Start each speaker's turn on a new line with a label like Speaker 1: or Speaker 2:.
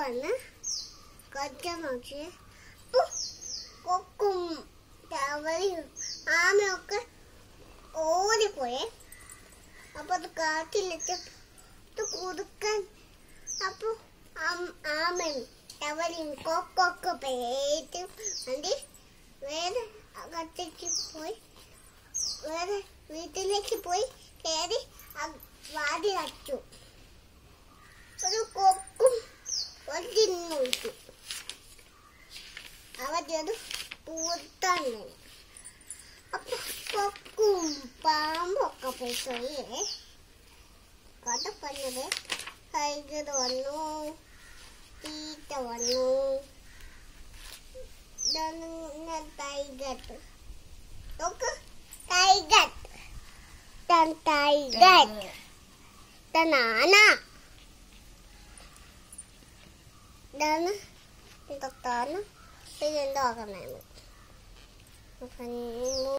Speaker 1: വന്ന് കൊച്ചൻ നോക്കി കൊക്കും തവളയും ആമയൊക്കെ ഓടിപ്പോയേ അപ്പൊ അത് കാട്ടിലിട്ട് ഇത് കുതുക്കാൻ അപ്പൊ ആം- ആമയും തവളയും കൊക്കൊക്കെ പേറ്റ് അത് വേറെ അകത്തേക്ക് പോയി വേറെ വീട്ടിലേക്ക് പോയി കയറി വാതി അടച്ചു ഒരു കൊക്കും ഒരു തിന്നു വിട്ടു അവരത് പൂത്താണ് അപ്പൊ കൊക്കും പാമ്പൊക്കെ പോയി കഥ പറഞ്ഞത് ടൈഗർ വന്നു തീറ്റ വന്നു ഇതാണ് ടൈഗർ നോക്ക് ടൈഗർ ഇതാണ് ടൈഗർ ഇതാണ് ആന ഇതാണ് ഇതൊക്കെയാണ് ഇതെന്താ